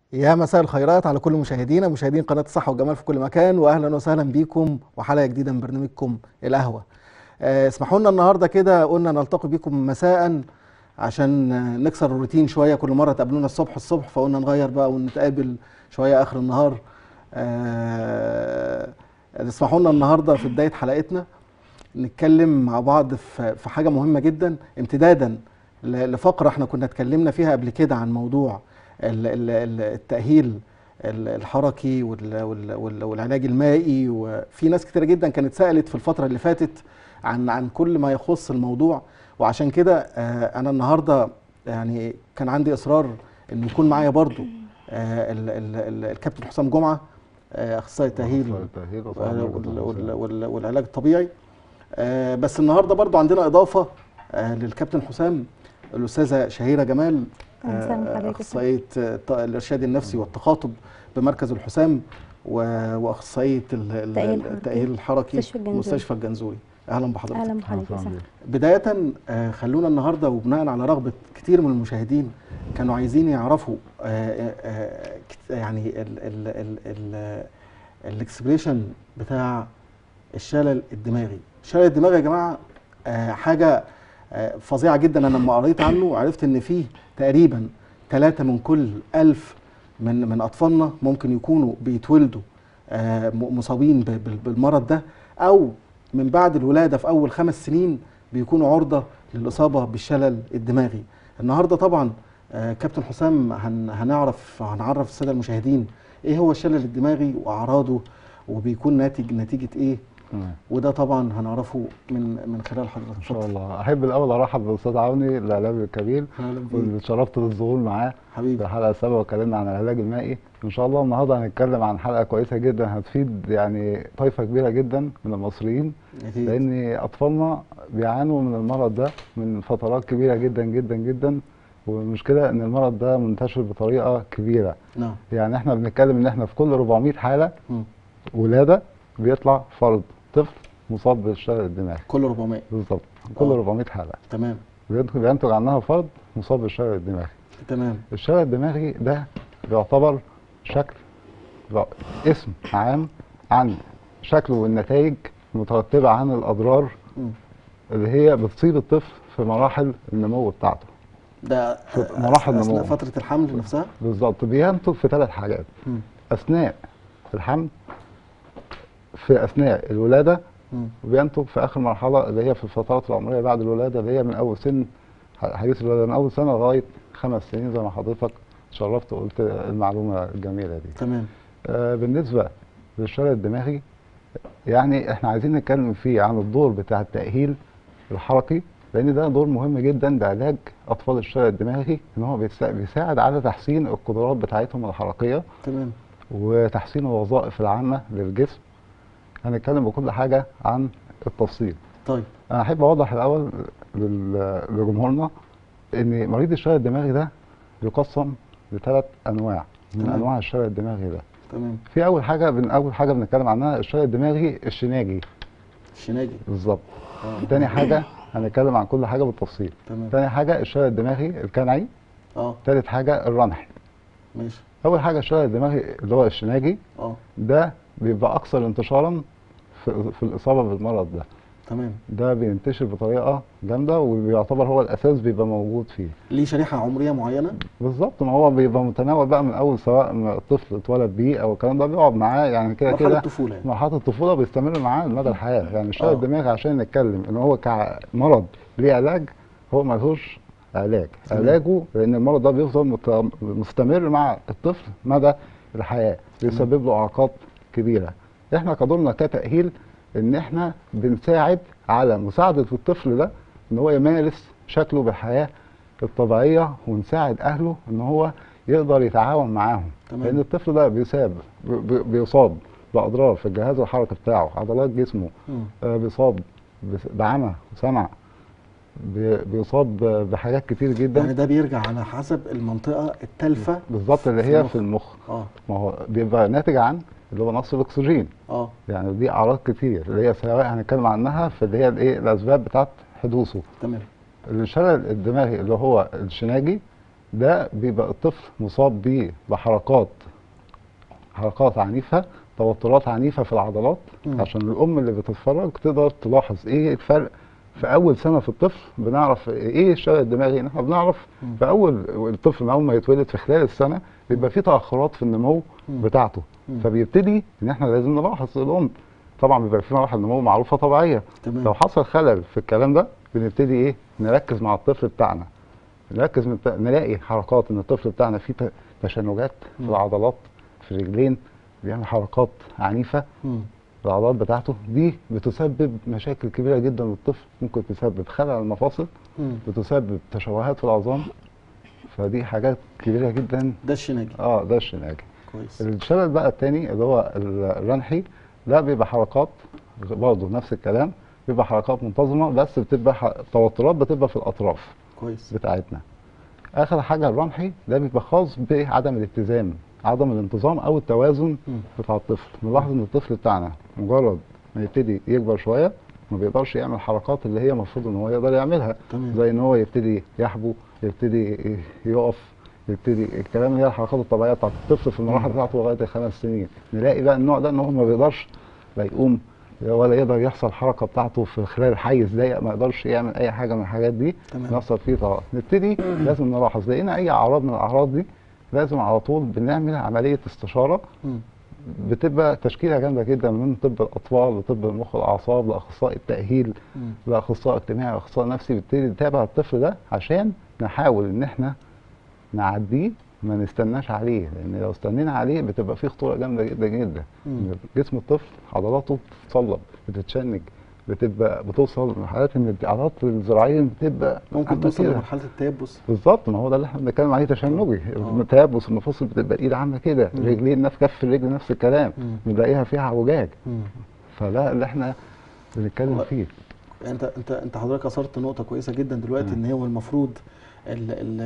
يا مساء الخيرات على كل مشاهدينا مشاهدين قناة الصحة والجمال في كل مكان وأهلا وسهلا بكم وحلقة جديدة من برنامجكم القهوة آه، اسمحوا لنا النهاردة كده قلنا نلتقي بكم مساء عشان آه، نكسر الروتين شوية كل مرة تقابلونا الصبح الصبح فقلنا نغير بقى ونتقابل شوية آخر النهار آه، اسمحوا لنا النهاردة في بداية حلقتنا نتكلم مع بعض في في حاجة مهمة جدا امتدادا ل- لفقرة احنا كنا اتكلمنا فيها قبل كده عن موضوع ال- ال- ال- التأهيل ال- الحركي وال- وال- وال- والعلاج المائي وفي ناس كتير جدا كانت سألت في الفترة اللي فاتت عن عن كل ما يخص الموضوع وعشان كده آه، انا النهارده يعني كان عندي اصرار ان يكون معايا برضو آه، ال- ال- ال- الكابتن حسام جمعة آه، اخصائي التأهيل التأهيل وال- وال- وال- وال- والعلاج الطبيعي آه، بس النهارده برضو عندنا اضافه آه، للكابتن حسام الاستاذه شهيره جمال أهلا وسهلا آه، بحضرتك. اخصائيه آه، الت- الارشاد النفسي والتخاطب بمركز الحسام و- واخصائيه ال- ال- التأهيل الحركي. التاهيل الحركي مستشفى الجنزوري. مستشفى الجنزوري اهلا بحضرتك اهلا بحضرتك يا أهلاً سهلا. بداية آه، خلونا النهاردة وبناء على رغبة كتير من المشاهدين كانوا عايزين يعرفوا آه، آه، كت- يعني الاكسبريشن بتاع الشلل الدماغي الشلل الدماغي يا جماعة آه، حاجة آه، فظيعة جدا أنا لما قريت عنه عرفت إن فيه تقريبا ثلاثة من كل ألف من من أطفالنا ممكن يكونوا بيتولدوا آه، م- مصابين ب- بال- بالمرض ده أو من بعد الولادة في أول خمس سنين بيكونوا عرضة للإصابة بالشلل الدماغي النهاردة طبعا آه، كابتن حسام هن هنعرف هنعرف السادة المشاهدين إيه هو الشلل الدماغي وأعراضه وبيكون ناتج نتيجة إيه تمام. وده طبعا هنعرفه من من خلال حضرتك ان شاء الله احب الاول ارحب بالاستاذ عوني الاعلامي الكبير أهلا بيك. واللي اتشرفت بالظهور معاه في حبيبي الحلقه السابقه واتكلمنا عن العلاج المائي ان شاء الله النهارده هنتكلم عن حلقه كويسه جدا هتفيد يعني طائفه كبيره جدا من المصريين أكيد. لان اطفالنا بيعانوا من المرض ده من فترات كبيره جدا جدا جدا والمشكله ان المرض ده منتشر بطريقه كبيره نعم يعني احنا بنتكلم ان احنا في كل 400 حاله مم. ولاده بيطلع فرد طفل مصاب بالشلل الدماغي كل 400 بالظبط كل آه. 400 حاله تمام بينتج بينتج عنها فرد مصاب بالشلل الدماغي تمام الشلل الدماغي ده بيعتبر شكل بيع- اسم عام عن شكله والنتائج المترتبه عن الاضرار مم. اللي هي بتصيب الطفل في مراحل النمو بتاعته ده في آه، مراحل أثناء النمو. فترة الحمل نفسها بالظبط بينتج في ثلاث حاجات مم. اثناء الحمل في اثناء الولاده مم. وبينتج في اخر مرحله اللي هي في الفترات العمريه بعد الولاده اللي هي من اول سن حديث الولاده من اول سنه لغايه خمس سنين زي ما حضرتك شرفت وقلت المعلومه الجميله دي. تمام آه بالنسبه للشلل الدماغي يعني احنا عايزين نتكلم فيه عن الدور بتاع التاهيل الحركي لان ده دور مهم جدا لعلاج اطفال الشلل الدماغي ان هو بيسا- بيساعد على تحسين القدرات بتاعتهم الحركيه تمام وتحسين الوظائف العامه للجسم. هنتكلم بكل حاجه عن التفصيل. طيب انا احب اوضح الاول لل- لجمهورنا ان مريض الشلل الدماغي ده يقسم لثلاث انواع من تمام. انواع الشلل الدماغي ده تمام في اول حاجه بن اول حاجه بنتكلم عنها الشلل الدماغي الشناجي الشناجي بالظبط اه تاني حاجه هنتكلم عن كل حاجه بالتفصيل تمام تاني حاجه الشلل الدماغي الكنعي اه تالت حاجه الرنحي ماشي اول حاجه الشلل الدماغي اللي هو الشناجي اه ده بيبقى اكثر انتشارا في, في الاصابه بالمرض ده تمام ده بينتشر بطريقه جامده وبيعتبر هو الاساس بيبقى موجود فيه ليه شريحة عمرية معينة بالظبط ما هو بيبقى متناول بقى من اول سواء ما الطفل اتولد بيه او الكلام ده بيقعد معاه يعني كده مرحلة كده الطفولة يعني مرحله الطفوله بيستمر معاه مدى الحياه يعني الشلل آه. الدماغي عشان نتكلم ان هو كمرض ليه علاج هو ملهوش علاج تمام. علاجه لان المرض ده بيفضل مت- مستمر مع الطفل مدى الحياه بيسبب له اعاقات كبيره احنا كدورنا كتاهيل ان احنا بنساعد على مساعده الطفل ده ان هو يمارس شكله بالحياه الطبيعيه ونساعد اهله ان هو يقدر يتعاون معاهم تمام. لان الطفل ده بيصاب بي- بيصاب باضرار في الجهاز الحركي بتاعه عضلات جسمه مم. آه، بيصاب بس- بعمى وسمع بي- بيصاب ب- بحاجات كتير جدا يعني ده بيرجع على حسب المنطقة التالفة بالظبط اللي في هي المخ. في المخ اه ما هو بيبقى ناتج عن اللي هو نقص الاكسجين اه يعني دي اعراض كتير اللي هي سواء هنتكلم عنها في اللي هي الايه الاسباب بتاعت حدوثه تمام الشلل الدماغي اللي هو الشناجي ده بيبقى الطفل مصاب بيه بحركات حركات عنيفه توترات عنيفه في العضلات مم. عشان الام اللي بتتفرج تقدر تلاحظ ايه الفرق في اول سنه في الطفل بنعرف ايه الشلل الدماغي احنا بنعرف مم. في اول الطفل من اول ما يتولد في خلال السنه بيبقى في تاخرات في النمو مم. بتاعته مم. فبيبتدي ان احنا لازم نلاحظ الام طبعا بيبقى في مراحل نمو معروفه طبيعيه تمام لو حصل خلل في الكلام ده بنبتدي ايه نركز مع الطفل بتاعنا نركز من نلاقي حركات ان الطفل بتاعنا فيه ت- تشنجات في مم. العضلات في الرجلين بيعمل حركات عنيفه مم. العضلات بتاعته دي بتسبب مشاكل كبيره جدا للطفل ممكن تسبب خلل المفاصل مم. بتسبب تشوهات في العظام فدي حاجات كبيره جدا ده الشناجي اه ده الشناجي كويس الشلل بقى التاني اللي هو ال- الرنحي ده بيبقى حركات برضه نفس الكلام بيبقى حركات منتظمه بس بتبقى ح- توترات بتبقى في الاطراف كويس بتاعتنا اخر حاجه الرمحي ده بيبقى خاص بعدم الاتزان عدم الانتظام او التوازن مم. بتاع الطفل نلاحظ ان الطفل بتاعنا مجرد ما يبتدي يكبر شويه ما بيقدرش يعمل حركات اللي هي المفروض ان هو يقدر يعملها تمام زي ان هو يبتدي يحبو يبتدي ي- يقف يبتدي الكلام اللي هي الحركات الطبيعيه بتاعت الطفل في المراحل مم. بتاعته لغايه الخمس سنين نلاقي بقى النوع ده ان هو ما بيقدرش لا يقوم ولا يقدر يحصل حركه بتاعته في خلال حيز ضيق ما يقدرش يعمل اي حاجه من الحاجات دي تمام نحصل فيه طبعا نبتدي لازم نلاحظ لقينا اي اعراض من الاعراض دي لازم على طول بنعمل عمليه استشاره مم. بتبقى تشكيله جامده جدا من طب الاطفال لطب المخ والاعصاب لاخصائي التاهيل مم. لاخصائي اجتماعي واخصائي نفسي بنبتدي نتابع الطفل ده عشان نحاول ان احنا نعديه ما نستناش عليه لان لو استنينا عليه بتبقى فيه خطوره جامده جدا جدا مم. إن جسم الطفل عضلاته بتتصلب بتتشنج بتبقى بتوصل لحالات ان العضلات الذراعيه بتبقى ممكن عاملة توصل كده. لمرحله التيبس بالظبط ما هو ده اللي احنا بنتكلم عليه تشنجي آه. التيبس المفاصل بتبقى الايد عامله كده مم. رجلين نفس كف الرجل نفس الكلام مم. بنلاقيها فيها اعوجاج مم. فده اللي احنا بنتكلم والله فيه انت انت انت حضرتك اثرت نقطه كويسه جدا دلوقتي مم. ان هو المفروض ال ال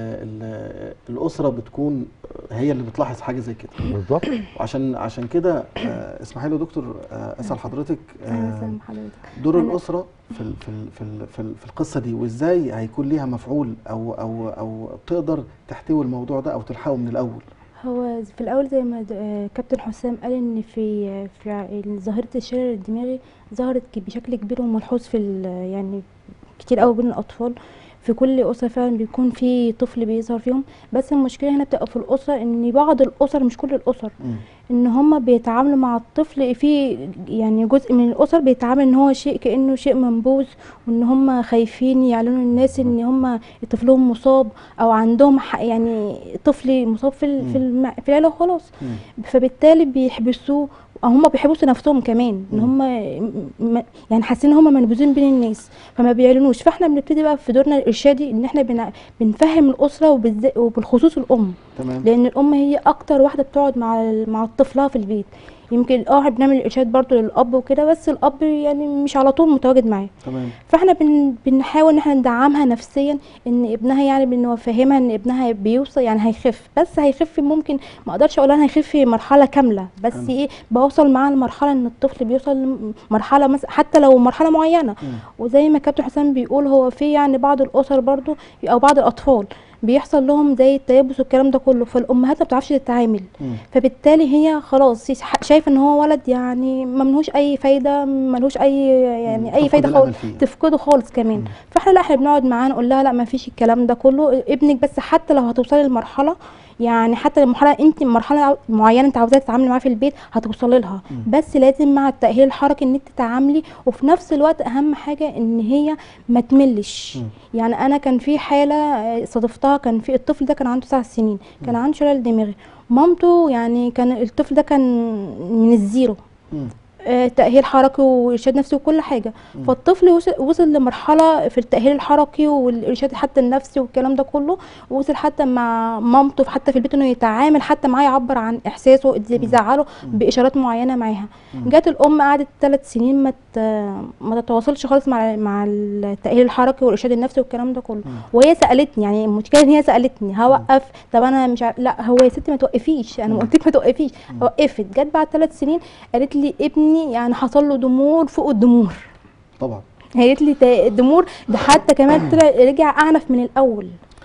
ال الاسره بتكون هي اللي بتلاحظ حاجه زي كده بالظبط وعشان عشان كده آه، اسمحي لي يا دكتور آه، اسال حضرتك اهلا آه، وسهلا بحضرتك دور أنا- الاسره في ال في ال في ال في, ال في القصه دي وازاي هيكون ليها مفعول او او او تقدر تحتوي الموضوع ده او تلحقه من الاول هو في الاول زي ما د- آه، كابتن حسام قال ان في في ع- ظاهره الشلل الدماغي ظهرت ك- بشكل كبير وملحوظ في ال- يعني كتير قوي بين الاطفال في كل اسره فعلا بيكون في طفل بيظهر فيهم بس المشكله هنا بتبقى في الاسره ان بعض الاسر مش كل الاسر مم. ان هم بيتعاملوا مع الطفل في يعني جزء من الاسر بيتعامل ان هو شيء كانه شيء منبوذ وان هم خايفين يعلنوا للناس ان هم طفلهم مصاب او عندهم ح- يعني طفل مصاب في ال- في الم- في العيله وخلاص مم. فبالتالي بيحبسوه او هم بيحبسوا نفسهم كمان ان مم. هم م- يعني حاسين ان هم منبوذين بين الناس فما بيعلنوش فاحنا بنبتدي بقى في دورنا الارشادي ان احنا بن- بنفهم الاسره وبالذات- وبالخصوص الام تمام لان الام هي اكتر واحده بتقعد مع ال- مع طفلها في البيت يمكن اه إحنا بنعمل ارشاد برضو للاب وكده بس الاب يعني مش على طول متواجد معاه تمام فاحنا بن بنحاول ان احنا ندعمها نفسيا ان ابنها يعني بنفهمها ان ابنها بيوصل يعني هيخف بس هيخف ممكن ما اقدرش اقول انا هيخف مرحله كامله بس تمام. ايه بوصل معاه لمرحله ان الطفل بيوصل لمرحله مثلا حتى لو مرحله معينه مم. وزي ما كابتن حسام بيقول هو في يعني بعض الاسر برضو او بعض الاطفال بيحصل لهم زي التيبس والكلام ده كله فالامهات ما بتعرفش تتعامل مم. فبالتالي هي خلاص هي شايفه ان هو ولد يعني ملهوش اي فايده ملهوش اي يعني مم. اي تفقد فايده الأمل خالص فيه. تفقده خالص كمان مم. فاحنا لا احنا بنقعد معاه نقول لها لا ما فيش الكلام ده كله ابنك بس حتى لو هتوصلي لمرحله يعني حتى المرحله انت مرحله معينه انت عاوزاها تتعاملي معاها في البيت هتوصلي لها مم. بس لازم مع التاهيل الحركي ان انت تتعاملي وفي نفس الوقت اهم حاجه ان هي ما تملش مم. يعني انا كان في حاله آه، صادفتها كان في الطفل ده كان عنده تسع سنين كان عنده شلل دماغي مامته يعني كان الطفل ده كان من الزيرو مم. آه، تأهيل حركي وإرشاد نفسي وكل حاجة مم. فالطفل وصل, وصل لمرحلة في التأهيل الحركي والإرشاد حتى النفسي والكلام ده كله وصل حتى مع مامته حتى في البيت إنه يتعامل حتى معاه يعبر عن إحساسه اللي بيزعله بإشارات معينة معاها مم. جت الأم قعدت ثلاث سنين ما ت- ما تتواصلش خالص مع مع التأهيل الحركي والإرشاد النفسي والكلام ده كله مم. وهي سألتني يعني المشكلة إن هي سألتني هوقف طب أنا مش عارف لا هو يا ستي ما توقفيش أنا مم. قلت لك ما توقفيش وقفت جت بعد ثلاث سنين قالت لي ابني يعني حصل له ضمور فوق الضمور طبعا هي قالت لي تا- الضمور ده حتى كمان طلع رجع اعنف من الاول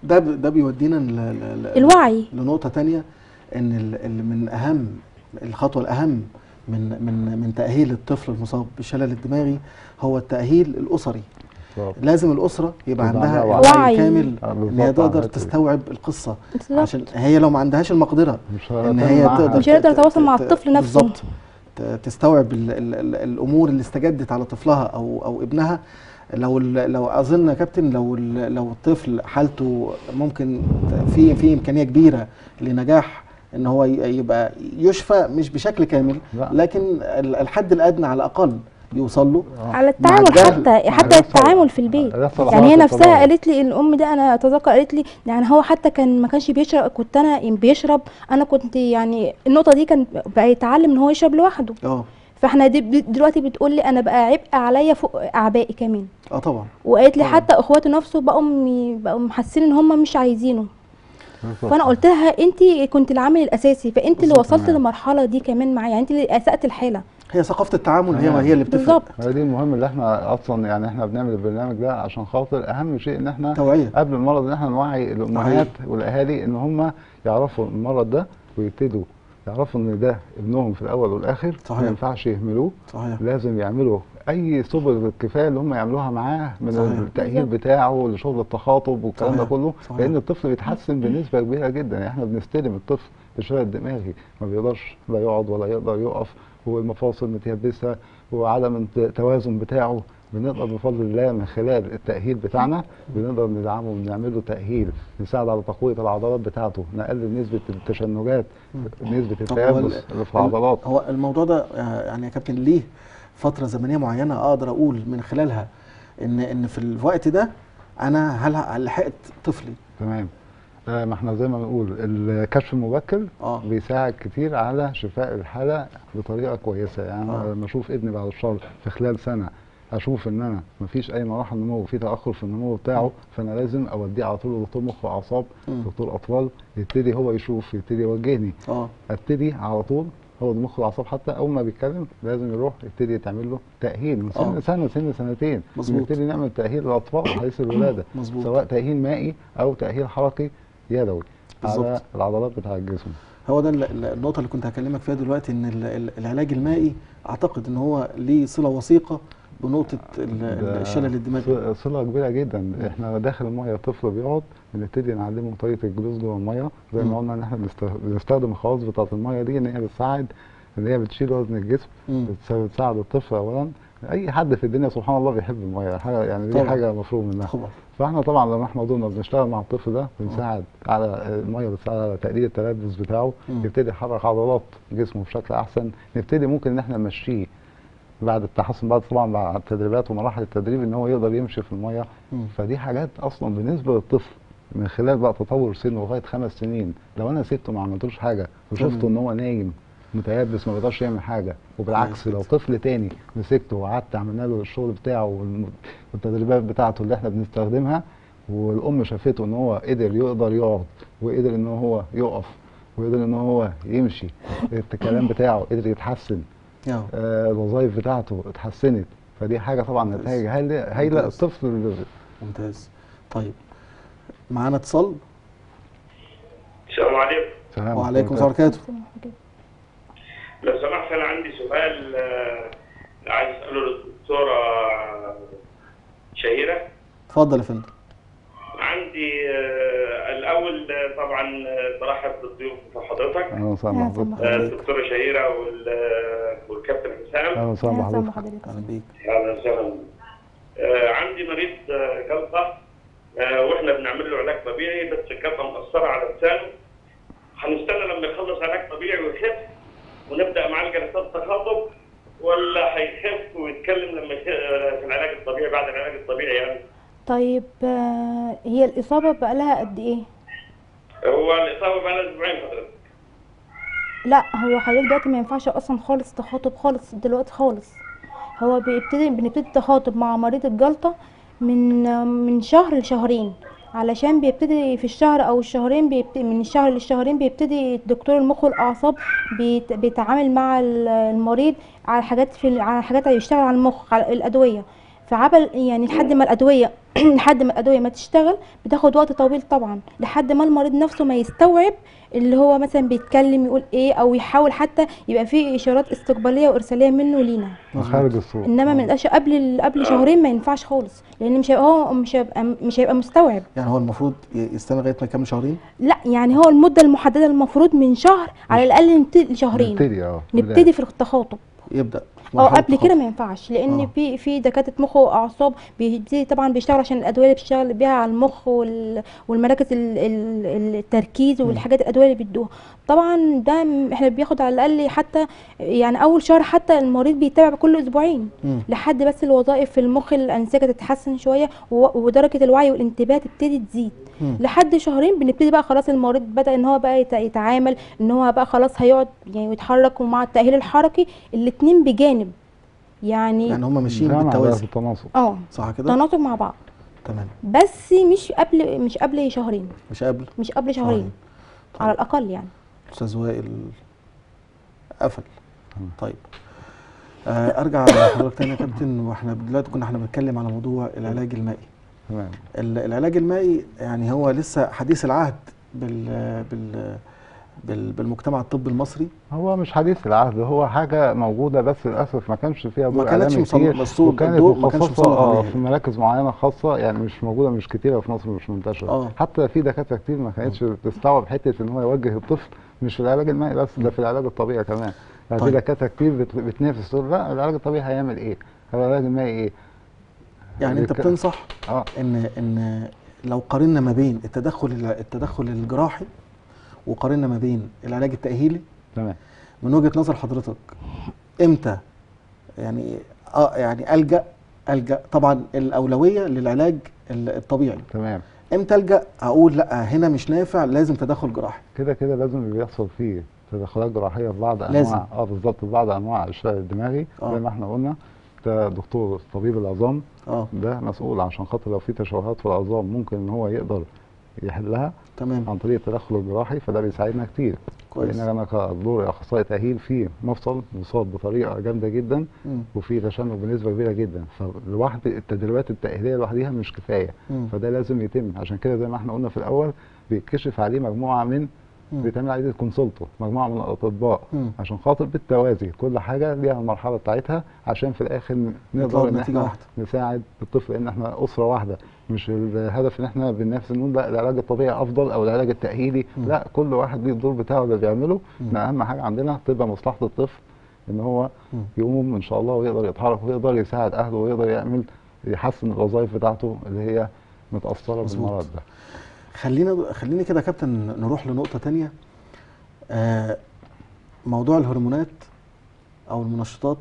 ده ب- ده بيودينا ل- ل- ل- الوعي لنقطة تانية إن ال- اللي من أهم الخطوة الأهم من من من تأهيل الطفل المصاب بالشلل الدماغي هو التأهيل الأسري بالظبط. لازم الأسرة يبقى يبقى عندها عندها وعي وعي. كامل آه، إن بالظبط هي على تقدر الحتة دي. تستوعب القصة بالظبط. عشان هي لو ما عندهاش المقدرة مش إن هتعمل هي معاها تقدر مش هيقدر ت- يتواصل مع ت- الطفل نفسه. بالظبط ت- تستوعب ال ال ال الأمور اللي استجدت على طفلها أو أو ابنها لو ال- لو اظن يا كابتن لو ال- لو الطفل حالته ممكن في في امكانيه كبيره لنجاح ان هو ي- يبقى يشفى مش بشكل كامل لا. لكن ال- الحد الادنى على الاقل يوصل له على التعامل الجهل- حتى مع حتى الرفع- التعامل في البيت الرفع يعني هي العلاقة نفسها الطبيعية. قالت لي الام ده انا اتذكر قالت لي يعني هو حتى كان ما كانش بيشرب كنت انا بيشرب انا كنت يعني النقطه دي كان بقى يتعلم ان هو يشرب لوحده اه فاحنا دي دلوقتي بتقول لي انا بقى عبء عليا فوق اعبائي كمان اه طبعا وقالت لي طبعا. حتى اخواته نفسه بقوا م- بقوا محسين ان هم مش عايزينه بالظبط. فانا قلت لها انت كنت العامل الاساسي فانت اللي بالظبط. وصلت تمام. للمرحله دي كمان معايا يعني انت اللي اسأت الحاله هي ثقافه التعامل هي تمام. هي اللي بتفرق بالظبط هي دي المهم اللي احنا اصلا يعني احنا بنعمل البرنامج ده عشان خاطر اهم شيء ان احنا توعيه قبل المرض ان احنا نوعي الامهات والاهالي ان هم يعرفوا المرض ده ويبتدوا يعرفوا ان ده ابنهم في الاول والاخر صحيح. ما ينفعش يهملوه صحيح لازم يعملوا اي سبل الكفايه اللي هم يعملوها معاه من صحيح. التاهيل بالظبط. بتاعه لشغل التخاطب والكلام ده صحيح. كله صحيح. لان الطفل بيتحسن بنسبه كبيره جدا يعني احنا بنستلم الطفل الشلل الدماغي ما بيقدرش لا يقعد ولا يقدر يقف والمفاصل متيبسه وعدم التوازن بتاعه بنقدر بفضل الله من خلال التأهيل بتاعنا بنقدر ندعمه ونعمل له تأهيل نساعد على تقوية العضلات بتاعته نقلل نسبة التشنجات نسبة طب هو ال- التيبس اللي في العضلات هو الموضوع ده آه، يعني يا كابتن ليه فتره زمنيه معينه اقدر اقول من خلالها ان ان في الوقت ده انا هل هل لحقت طفلي تمام آه، ما احنا زي ما بنقول الكشف المبكر اه بيساعد كتير على شفاء الحالة بطريقة كويسة يعني آه. أنا لما أشوف ابني بعد الشر في خلال سنة أشوف إن أنا مفيش أي مراحل نمو وفي تأخر في النمو بتاعه فأنا لازم أوديه على طول لدكتور مخ وأعصاب مم. دكتور أطفال يبتدي هو يشوف يبتدي يوجهني اه ابتدي على طول هو المخ والاعصاب حتى اول ما بيتكلم لازم يروح يبتدي يتعمل له تاهيل من آه. سن سنه سن سنتين مظبوط. نبتدي نعمل تاهيل للاطفال حديث الولاده مظبوط سواء تاهيل مائي او تاهيل حركي يدوي على بالظبط. العضلات بتاع الجسم هو ده ال- ال- النقطة اللي كنت هكلمك فيها دلوقتي ان ال- ال- العلاج المائي اعتقد ان هو ليه صلة وثيقة بنقطة ال- ال- ده الشلل الدماغي ص- صله كبيره جدا احنا داخل الميه الطفل بيقعد بنبتدي نعلمه طريقه الجلوس جوه الميه زي مم. ما قلنا ان احنا بنست- بنستخدم الخواص بتاعه الميه دي ان هي بتساعد ان هي بتشيل وزن الجسم مم. بتس- بتساعد الطفل اولا اي حد في الدنيا سبحان الله بيحب الميه حاجه يعني دي طبعا. حاجه مفروغ منها طبعا فاحنا طبعا لما احنا دورنا بنشتغل مع الطفل ده بنساعد على الميه بتساعد على تقليل التلبس بتاعه مم. يبتدي يحرك عضلات جسمه بشكل احسن نبتدي ممكن ان احنا نمشيه بعد التحسن بعد طبعا بعد التدريبات ومراحل التدريب ان هو يقدر يمشي في الميه مم. فدي حاجات اصلا بالنسبه للطفل من خلال بقى تطور سنه لغايه خمس سنين لو انا سبته ما عملتوش حاجه وشفته تمام. ان هو نايم متيبس ما بيقدرش يعمل حاجه وبالعكس كويس لو جدا. طفل تاني مسكته وقعدت عملنا له الشغل بتاعه والم- والتدريبات بتاعته اللي احنا بنستخدمها والام شافته ان هو قدر يقدر يقعد وقدر ان هو يقف وقدر ان هو يمشي الكلام بتاعه قدر يتحسن اه آه الوظائف بتاعته اتحسنت فدي حاجه طبعا ممتاز. نتائج هايله هايله ممتاز. الطفل اللي- ممتاز طيب معانا اتصال السلام عليكم سلام وعليكم السلام ورحمة الله وبركاته لو سمحت انا عندي سؤال آه، عايز اساله للدكتوره شهيره اتفضل يا فندم عندي آه، الاول آه، طبعا آه، برحب بالضيوف بتاع حضرتك اهلا وسهلا أهلا بحضرتك وسهلا. آه، الدكتوره شهيره وال- آه، والكابتن حسام اهلا وسهلا أهلا وسهلا بحضرتك بحضرتك اهلا بيك اهلا وسهلا آه، عندي مريض آه، جلطه آه، واحنا بنعمل له علاج طبيعي بس الجلطه مأثره على لسانه هنستنى لما يخلص علاج طبيعي ويخف ونبدا معاه جلسات تخاطب ولا هيخف ويتكلم لما يخ- آه، في العلاج الطبيعي بعد العلاج الطبيعي يعني طيب آه، هي الإصابة بقى لها قد إيه؟ هو الاصابه بقى لها اسبوعين حضرتك لا هو حضرتك دلوقتي ما ينفعش أصلا خالص تخاطب خالص دلوقتي خالص هو بيبتدي بنبتدي تخاطب مع مريض الجلطة من من شهر لشهرين علشان بيبتدي في الشهر او الشهرين بيبتدي من الشهر للشهرين بيبتدي دكتور المخ والاعصاب بيت- بيتعامل مع ال- المريض على حاجات في ال- على حاجات يشتغل على المخ على الادويه فعبل يعني لحد ما الادويه لحد ما الادويه ما تشتغل بتاخد وقت طويل طبعا لحد ما المريض نفسه ما يستوعب اللي هو مثلا بيتكلم يقول ايه او يحاول حتى يبقى فيه اشارات استقباليه وارساليه منه لينا خارج الصوره انما ما نقدرش قبل ال- قبل شهرين ما ينفعش خالص لان مش هيبقى هو مش هيبقى مش هيبقى مستوعب يعني هو المفروض ي- يستنى لغايه ما يكمل شهرين لا يعني هو المده المحدده المفروض من شهر على الاقل نبتدي لشهرين نبتدي اه نبتدي في التخاطب يبدا في اه مرحلة قبل كده التخاطب. ما ينفعش لان آه. في في دكاتره مخ واعصاب بيبتدي طبعا بيشتغل عشان الادويه اللي بيشتغل بيها على المخ وال- والمراكز ال- ال- التركيز والحاجات الادويه اللي بيدوها طبعا ده م- احنا بياخد على الاقل حتى يعني اول شهر حتى المريض بيتابع كل اسبوعين مم. لحد بس الوظائف في المخ الانسجه تتحسن شويه و- ودرجه الوعي والانتباه تبتدي تزيد مم. لحد شهرين بنبتدي بقى خلاص المريض بدا ان هو بقى يت- يتعامل ان هو بقى خلاص هيقعد يعني ويتحرك ومع التاهيل الحركي الاتنين بجانب يعني يعني هم ماشيين ده مع ده بالتوازي بالتناسق اه صح كده تناسق مع بعض تمام بس مش قبل مش قبل شهرين مش قبل مش قبل شهرين. شهرين على الاقل يعني استاذ وائل قفل طيب آه ارجع لحضرتك تاني يا كابتن واحنا دلوقتي كنا احنا بنتكلم على موضوع العلاج المائي تمام ال- العلاج المائي يعني هو لسه حديث العهد بال بال بال بالمجتمع الطبي المصري هو مش حديث العهد هو حاجه موجوده بس للاسف ما كانش فيها ما دور كانتش اعلامي مصل- كتير مسؤول- وكانت الضوء ما كانش مخصصه مسلط اه عليها. في مراكز معينه خاصه يعني مش موجوده مش كتيره في مصر مش منتشره آه. حتى في دكاتره كتير ما كانتش تستوعب حته ان هو يوجه الطفل مش في العلاج المائي بس ده في العلاج الطبيعي كمان يعني طيب. في دكاتره كتير بت- بتنافس تقول لا العلاج الطبيعي هيعمل ايه؟ هو العلاج المائي ايه؟ يعني انت بك- بتنصح اه ان ان لو قارنا ما بين التدخل الع- التدخل الجراحي وقارنا ما بين العلاج التأهيلي تمام من وجهة نظر حضرتك امتى يعني اه يعني ألجأ ألجأ طبعا الأولوية للعلاج ال- الطبيعي تمام امتى ألجأ اقول لا هنا مش نافع لازم تدخل جراحي كده كده لازم بيحصل فيه تدخلات جراحيه في بعض انواع لازم. اه بالظبط في بعض انواع الشلل الدماغي آه. زي ما احنا قلنا ده دكتور طبيب العظام اه ده مسؤول عشان خاطر لو في تشوهات في العظام ممكن ان هو يقدر يحلها تمام عن طريق التدخل الجراحي فده بيساعدنا كتير كويس لان انا كدور اخصائي تاهيل في مفصل مصاب بطريقه جامده جدا مم. وفي تشنج بنسبه كبيره جدا فلوحد التدريبات التاهيليه لوحدها مش كفايه مم. فده لازم يتم عشان كده زي ما احنا قلنا في الاول بيتكشف عليه مجموعه من مم. بيتعمل عليه كونسلتو مجموعه من الاطباء مم. عشان خاطر بالتوازي كل حاجه ليها المرحله بتاعتها عشان في الاخر ن- نطلع نقدر ان بنتيجة احنا واحدة. نساعد الطفل لان احنا اسره واحده مش الهدف ان احنا بننافس نقول لا العلاج الطبيعي افضل او العلاج التاهيلي مم. لا كل واحد ليه الدور بتاعه اللي بيعمله مم. احنا اهم حاجه عندنا تبقى مصلحه الطفل ان هو مم. يقوم ان شاء الله ويقدر يتحرك ويقدر يساعد اهله ويقدر يعمل يحسن الوظائف بتاعته اللي هي متاثره مظبوط. بالمرض ده خلينا خليني كده يا كابتن نروح لنقطة تانية آه موضوع الهرمونات أو المنشطات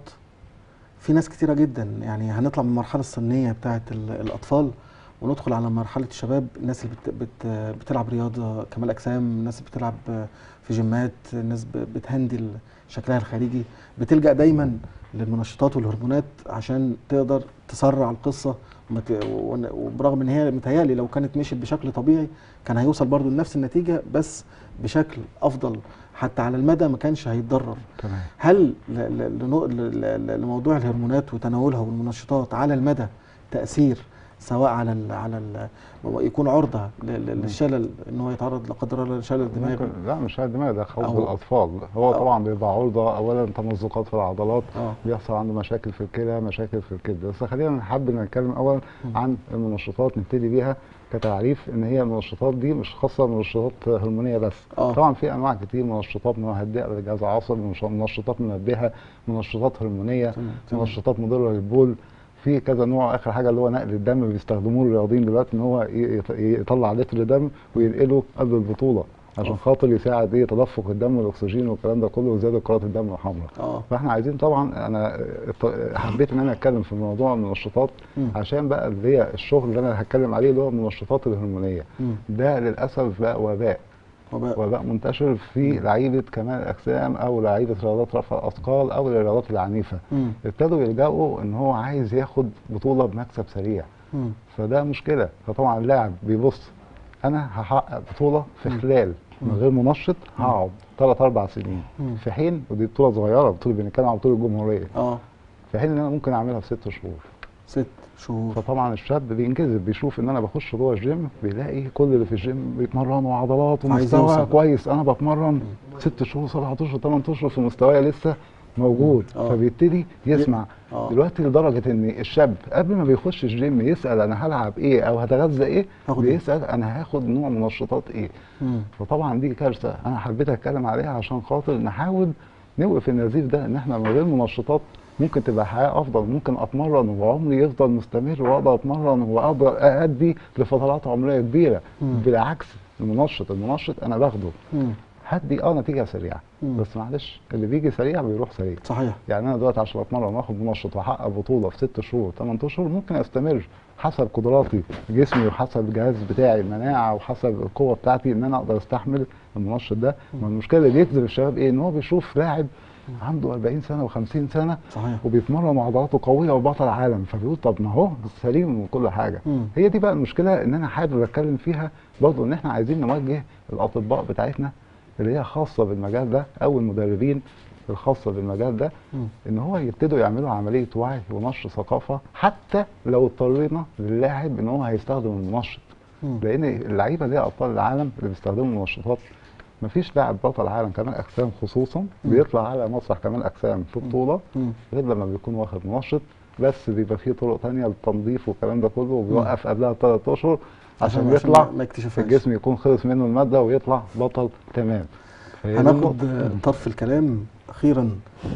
في ناس كتيرة جدا يعني هنطلع من المرحلة السنية بتاعة ال- الأطفال وندخل على مرحلة الشباب الناس اللي بت بت بتلعب رياضة كمال أجسام الناس اللي بتلعب في جيمات الناس ب- بتهندل شكلها الخارجي بتلجأ دايما للمنشطات والهرمونات عشان تقدر تسرع القصة وما ت- ون- وبرغم ان هي متهيألي لو كانت مشيت بشكل طبيعي كان هيوصل برضو لنفس النتيجة بس بشكل أفضل حتى على المدى ما كانش هيتضرر تمام هل ل- ل- لنو- ل- ل- لموضوع الهرمونات وتناولها والمنشطات على المدى تأثير سواء على ال على ال يكون عرضة ل- ل- للشلل ان هو يتعرض لا قدر الله للشلل الدماغي ممكن لا مش هاد دماغ ده خوف أو- الاطفال هو أو- طبعا بيبقى عرضه اولا تمزقات في العضلات اه بيحصل عنده مشاكل في الكلى مشاكل في الكبد بس خلينا نحب نتكلم اولا مم. عن المنشطات نبتدي بيها كتعريف ان هي المنشطات دي مش خاصه بمنشطات هرمونيه بس اه طبعا في انواع كتير منشطات مهدئه للجهاز العصبي منش- منشطات منبهه منشطات هرمونيه تمام، تمام. منشطات مضره للبول في كذا نوع اخر حاجه اللي هو نقل الدم بيستخدموه الرياضيين دلوقتي ان هو ي- يط- يطلع لتر دم وينقله قبل البطوله عشان آه. خاطر يساعد ايه تدفق الدم والاكسجين والكلام ده كله وزياده كرات الدم الحمراء اه فاحنا عايزين طبعا انا ات- حبيت ان انا اتكلم في موضوع المنشطات مم. عشان بقى اللي هي الشغل اللي انا هتكلم عليه اللي هو المنشطات الهرمونيه مم. ده للاسف بقى وباء وبقى وباء منتشر في لعيبه كمال الاجسام او لعيبه رياضات رفع الاثقال او الرياضات العنيفه مم. ابتدوا يلجأوا ان هو عايز ياخد بطوله بمكسب سريع مم. فده مشكله فطبعا اللاعب بيبص انا هحقق بطوله في مم. خلال من مم. غير منشط هقعد ثلاث اربع سنين مم. في حين ودي بطوله صغيره بطوله بنتكلم عن بطوله الجمهوريه اه في حين ان انا ممكن اعملها في ست شهور ست شهور فطبعا الشاب بينجذب بيشوف ان انا بخش جوه الجيم بيلاقي كل اللي في الجيم بيتمرنوا عضلات عايز ومستوى يوصل. كويس انا بتمرن ست شهور سبعة اشهر ثمان اشهر في مستواي لسه موجود آه. فبيبتدي يسمع آه. دلوقتي لدرجه ان الشاب قبل ما بيخش الجيم يسال انا هلعب ايه او هتغذى ايه هاخد إيه؟ بيسال انا هاخد نوع منشطات ايه مم. فطبعا دي كارثه انا حبيت اتكلم عليها عشان خاطر نحاول نوقف النزيف ده ان احنا من غير منشطات ممكن تبقى حياه افضل ممكن اتمرن وعمري يفضل مستمر واقدر اتمرن واقدر اادي لفترات عمريه كبيره مم. بالعكس المنشط المنشط انا باخده مم. هدي اه نتيجه سريعه مم. بس معلش اللي بيجي سريع بيروح سريع صحيح يعني انا دلوقتي عشان اتمرن واخد منشط واحقق بطوله في ست شهور 8 اشهر ممكن استمر حسب قدراتي جسمي وحسب الجهاز بتاعي المناعه وحسب القوه بتاعتي ان انا اقدر استحمل المنشط ده ما المشكله اللي بيجذب الشباب ايه ان هو بيشوف لاعب عنده 40 سنه و50 سنه صحيح وبيتمرن وعضلاته قويه وبطل عالم فبيقول طب ما هو سليم وكل حاجه مم. هي دي بقى المشكله ان انا حابب اتكلم فيها برضه ان احنا عايزين نوجه الاطباء بتاعتنا اللي هي خاصه بالمجال ده او المدربين الخاصه بالمجال ده مم. ان هو يبتدوا يعملوا عمليه وعي ونشر ثقافه حتى لو اضطرينا للاعب ان هو هيستخدم المنشط مم. لان اللعيبه اللي هي ابطال العالم اللي بيستخدموا المنشطات مفيش لاعب بطل عالم كمال اجسام خصوصا بيطلع على مسرح كمال اجسام في بطوله مم. غير لما بيكون واخد منشط بس بيبقى فيه طرق تانية للتنظيف والكلام ده كله وبيوقف قبلها بثلاث اشهر عشان, عشان يطلع ما- ما يكتشفهاش. الجسم يكون خلص منه الماده ويطلع بطل تمام فهي دي هناخد النقطة. آه، طرف الكلام اخيرا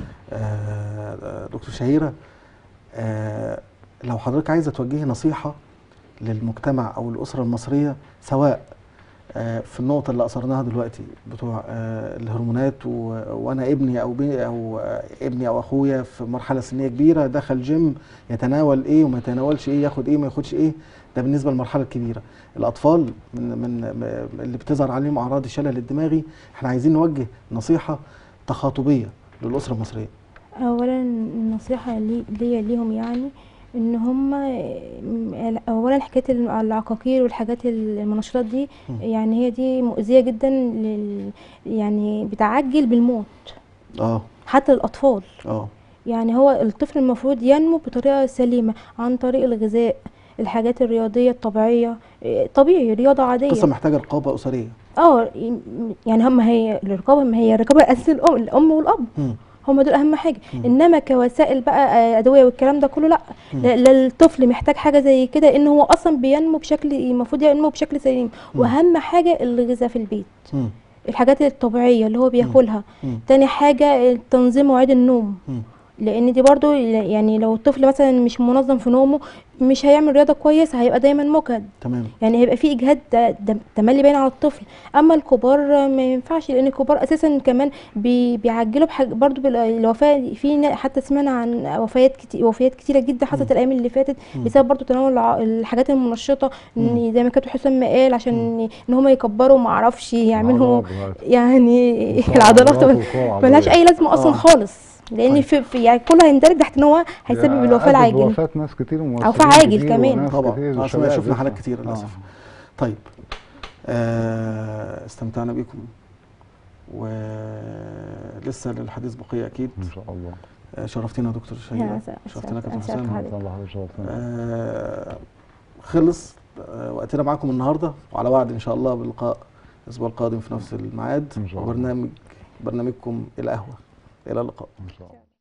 آه، دكتور شهيره آه، لو حضرتك عايزه توجهي نصيحه للمجتمع او الاسره المصريه سواء آه، في النقطه اللي اثرناها دلوقتي بتوع آه، الهرمونات و- وانا ابني او بي او آه، ابني او اخويا في مرحله سنيه كبيره دخل جيم يتناول ايه وما يتناولش ايه ياخد ايه ما ياخدش ايه ده بالنسبه للمرحله الكبيره الاطفال من من م- اللي بتظهر عليهم اعراض الشلل الدماغي احنا عايزين نوجه نصيحه تخاطبيه للاسره المصريه اولا النصيحه لي ليا ليهم يعني ان هم اولا حكايه الم- العقاقير والحاجات المنشطات دي مم. يعني هي دي مؤذيه جدا لل يعني بتعجل بالموت اه حتى الاطفال اه يعني هو الطفل المفروض ينمو بطريقه سليمه عن طريق الغذاء الحاجات الرياضيه الطبيعيه إيه، طبيعي رياضه عاديه قصه محتاجه رقابه اسريه اه يعني هم هي الرقابه ما هي الرقابه الاساس الام الام والاب مم. هم دول اهم حاجه مم. انما كوسائل بقى آه، ادويه والكلام ده كله لا مم. لا لا الطفل محتاج حاجه زي كده ان هو اصلا بينمو بشكل المفروض ينمو بشكل سليم مم. واهم حاجه الغذاء في البيت مم. الحاجات الطبيعيه اللي هو بياكلها مم. تاني حاجه تنظيم مواعيد النوم مم. لان دي برضو يعني لو الطفل مثلا مش منظم في نومه مش هيعمل رياضه كويسه هيبقى دايما مجهد تمام يعني هيبقى في اجهاد ده- ده تملي باين على الطفل اما الكبار ما ينفعش لان الكبار اساسا كمان بي بيعجلوا بحاجه برضو بالوفاه في نا- حتى سمعنا عن وفيات كتير وفيات كتيره جدا حصلت الايام اللي فاتت مم. بسبب برضو تناول الع- الحاجات المنشطه مم. ان زي ما كابتن حسام ما قال عشان ان هم يكبروا ما اعرفش يعملوا عضلات. يعني وقوة العضلات عضلات وقوة ملهاش عضلية. اي لازمه اصلا آه. خالص لان طيب. في, في يعني كله هيندرج تحت ان هو هيسبب يعني الوفاه أدت العاجله وفاة ناس كتير وممثلين في عاجل كتير كمان. وناس طبعا كتير عشان وشباب شفنا لسه. حالات كتير آه. للاسف طيب آه استمتعنا بكم ولسه للحديث بقيه اكيد ان شاء الله آه شرفتينا يا دكتور يا شهيره سا- شرفتنا يا كابتن سا- حسام حضرتك. الله حضرتك شرفتنا. آه خلص آه وقتنا معاكم النهارده وعلى وعد ان شاء الله بلقاء الاسبوع القادم في نفس الميعاد إن شاء الله. وبرنامج برنامجكم القهوه الى اللقاء ان شاء الله